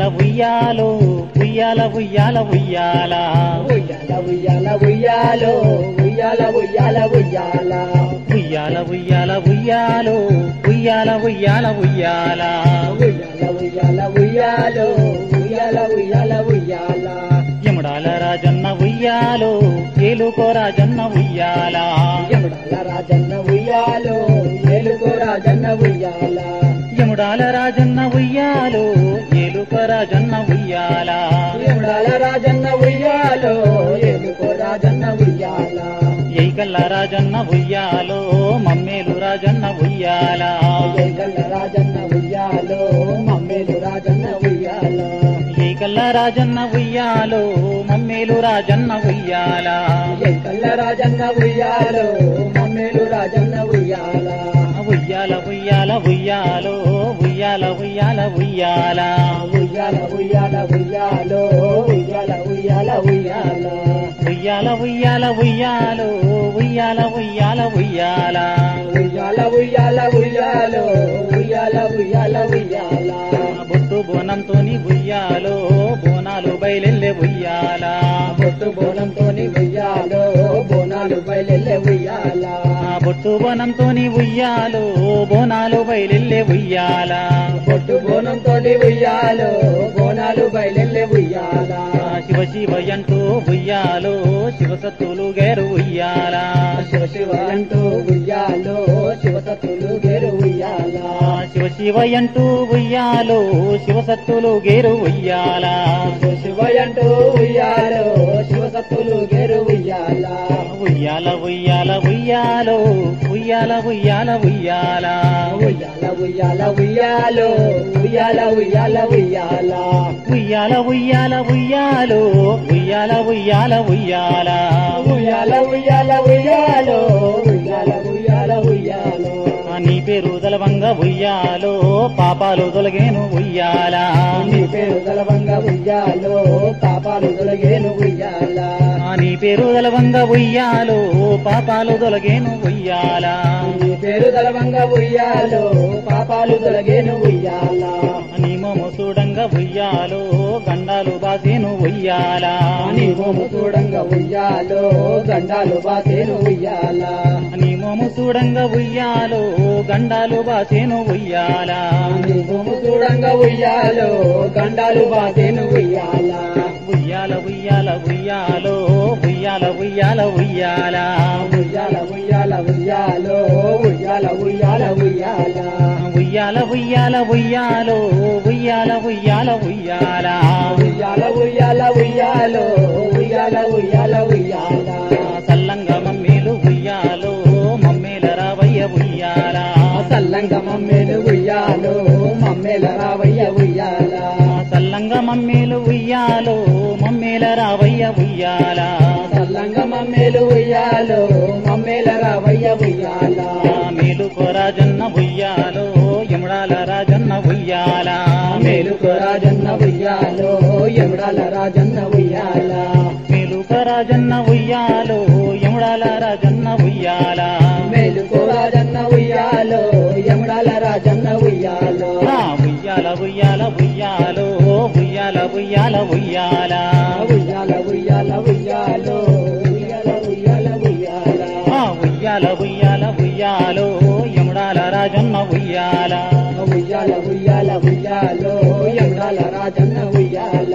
ఉయ్యాలో ఉయ్యాల ఉయ్యాల ఉయ్యాల ఉయ్యాల ఉయ్యాల ఉయ్యాలో ఉయ్యాల ఉయ్యాల ఉయ్యాల ఉయ్యాల ఉయ్యాల ఉయ్యాలో ఉయ్యాల ఉయ్యాల ఉయ్యాల ఉయ్యాల ఉయ్యాల ఉయ్యాలో ఉయ్యాల ఉయ్యాల ఉయ్యాల యముడాల రాజన్న ఉయ్యాలో ఏలుకో రాజన్న ఉయ్యాల యముడాల రాజన్న ఉయ్యాలో ఏలుకో రాజన్న ఉయ్యాల యముడాల రాజన్న ఉయ్యాలో ఏలుకో రాజన్న ఉయ్యాల యముడాల రాజన్న ఉయ్యాలో ఏలుకో రాజన్న ఉయ్యాల ఎయికల్ల రాజన్న ఉయ్యాలో మమ్మేలు రాజన్న ఉయ్యాల ఏగల్ల రాజన్న ఉయ్యాలో మమ్మేలు రాజన్న ఉయ్యాల ఏకల్ల రాజన్న ఉయ్యాలో మమ్మేలు రాజన్న ఉయ్యాల ఏకల్ల రాజన్న ఉయ్యాలో మమ్మేలు రాజన్న ఉయ్యాల ఉయ్యాల ఉయ్యాల ఉయ్యాలో ఉయ్యాల ఉయ్యాల ఉయ్యాల ఉయ్యాల ఉయ్యాల ఉయ్యాలో ఉయ్యాల ఉయ్యాల ఉయ్యాల ఉయ్యాల ఉయ్యాల ఉయ్యాలో ఉయ్యాల ఉయ్యాల ఉయ్యాల ఉయ్యాల ఉయ్యాల ఉయ్యాలో ఉయ్యాల ఉయ్యాల ఉయ్యాల బొట్టు బోనంతోని ఉయ్యాలో బోనాలు బయలెల్లె ఉయ్యాల బొట్టు బోనంతోని ఉయ్యాలో బోనాలు బయలెల్లె ఉయ్యాల బొట్టు బోనంతోని ఉయ్యాలో బోనాలు బయలెల్లె ఉయ్యాల బొట్టు బోనంతోని ఉయ్యాలో బోనాలు బయలెల్లె ఉయ్యాల శివ శివ అంటూ ఉయ్యాలో శివసత్తులు గేరు ఉయ్యాల శివ శివ అంటూ ఉయ్యాలో శివసత్తులు గేరు ఉయ్యాల శివ శివ అంటూ ఉయ్యాలో శివసత్తులు గేరు ఉయ్యాల శివ శివ అంటూ ఉయ్యాలో శివసత్తులు గేరు ఉయ్యాల ఉయ్యాల ఉయ్యాల ఉయ్యాలో ఉయ్యాల ఉయ్యాల ఉయ్యాల ఉయ్యాల ఉయ్యాల ఉయ్యాలో ఉయ్యాల ఉయ్యాల ఉయ్యాల ఉయ్యాల ఉయ్యాల ఉయ్యాలో ఉయ్యాల ఉయ్యాల ఉయ్యాల ఉయ్యాల ఉయ్యాల ఉయ్యాలో ఉయ్యాల ఉయ్యాల ఉయ్యాలో నీ పేరు దలవంగ ఉయ్యాలో పాపాలు తొలగేను ఉయ్యాల నీ పేరు గలవంగ ఉయ్యాలో పాపాలు తొలగేను ఉయ్యాల నీ పేరు దలవంగ ఉయ్యాలో పాపాలు తొలగేను ఉయ్యాల నీ పేరు గలవంగ ఉయ్యాలో పాపాలు తొలగేను ఉయ్యాల నీ మోము చూడంగ ఉయ్యాలో గండాలు బాసేను ఉయ్యాల నీ మోము చూడంగ ఉయ్యాలో గండాలు బాసేను ఉయ్యాల నీ మోము చూడంగ ఉయ్యాలో గండాలు బాసేను ఉయ్యాల నీ మోము చూడంగ ఉయ్యాలో గండాలు బాసేను ఉయ్యాల ఉయ్యాల ఉయ్యాల ఉయ్యాలో ఉయ్యాల ఉయ్యాల ఉయ్యాల ఉయ్యాల ఉయ్యాల ఉయ్యాలో ఉయ్యాల ఉయ్యాల ఉయ్యాల ఉయ్యాల ఉయ్యాల ఉయ్యాలో ఉయ్యాల ఉయ్యాల ఉయ్యాల ఉయ్యాల ఉయ్యాల ఉయ్యాలో ఉయ్యాల ఉయ్యాల ఉయ్యాల సల్లంగ మమ్మీలు ఉయ్యాలో మమ్మీల రావయ్య ఉయ్యాల సల్లంగ మమ్మేలు ఉయ్యాలో మమ్మేల రావయ్య ఉయ్యాల సల్లంగ మమ్మీలు ఉయ్యాలో మమ్మీల రావయ్య ఉయ్యాల సల్లంగ మమ్మేలు ఉయ్యాలో మమ్మేల రావయ్య ఉయ్యాల మేలుకో రాజన్న ఉయ్యాలో యముడాల రాజన్న ఉయ్యాల మేలుకో రాజన్న ఉయ్యాలో ఎముడాల రాజన్న ఉయ్యాల మేలుకో రాజన్న ఉయ్యాలో యముడాల రాజన్న ఉయ్యాల మేలుకో రాజన్న ఉయ్యాలో ఎముడాల రాజన్న ఉయ్యాలో ఆ ఉయ్యాల ఉయ్యాల ఉయ్యాలో ఉయ్యాల ఉయ్యాల ఉయ్యాల ఉయ్యాల ఉయ్యాల ఉయ్యాలో ఉయ్యాల ఉయ్యాల ఉయ్యాల ఆ ఉయ్యాల ఉయ్యాల ఉయ్యాలో యముడాల రాజన్న ఉయ్యాల ఉయ్యాల ఉయ్యాల ఉయ్యాలో ఎముడాల రాజన్న ఉయ్యాల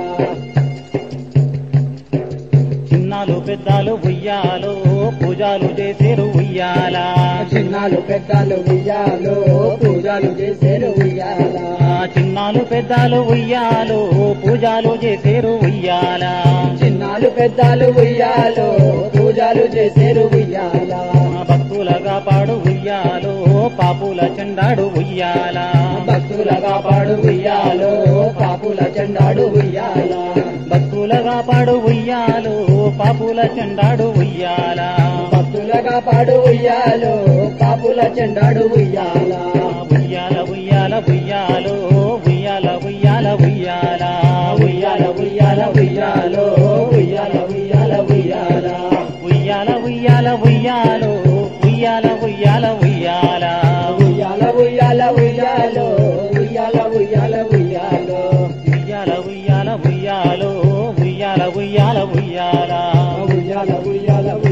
చిన్నాలు పెద్దాలు ఉయ్యాలో పూజలు చేసేరు ఉయ్యాల చిన్నాలు పెద్దలు ఉయ్యాలో పూజలు చేసేరు ఉయ్యాల ఆ చిన్నాలు పెద్దాలు ఉయ్యాలో పూజలు చేసేరు ఉయ్యాల చిన్నాలు పెద్దలు ఉయ్యాలో పూజలు చేసేరు ఉయ్యాల ఆ భక్తులగా పాడు ఉయ్యాలో పాపుల చెండాడు ఉయ్యాల భక్తులగా పాడు ఉయ్యాలో పాపుల చెండాడు ఉయ్యాల భక్తులగా పాడు ఉయ్యాలో పాపుల చెండాడు ఉయ్యాల భక్తులగా పాడు ఉయ్యాలో పాపుల చెండాడు ఉయ్యాల ఉయ్యాల ఉయ్యాల ఉయ్యాలో ఉయ్యాల ఉయ్యాల ఉయ్యాల ఉయ్యాల ఉయ్యాల ఉయ్యాలో ఉయ్యాల ఉయ్యాల ఉయ్యాల ఉయ్యాల ఉయ్యాల ఉయ్యాలో ఉయ్యాల ఉయ్యాల ఉయ్యాల ఉయ్యాల ఉయ్యాల ఉయ్యాలో ఉయ్యాల ఉయ్యాల ఉయ్యాలో ఉయ్యాల ఉయ్యాల ఉయ్యాల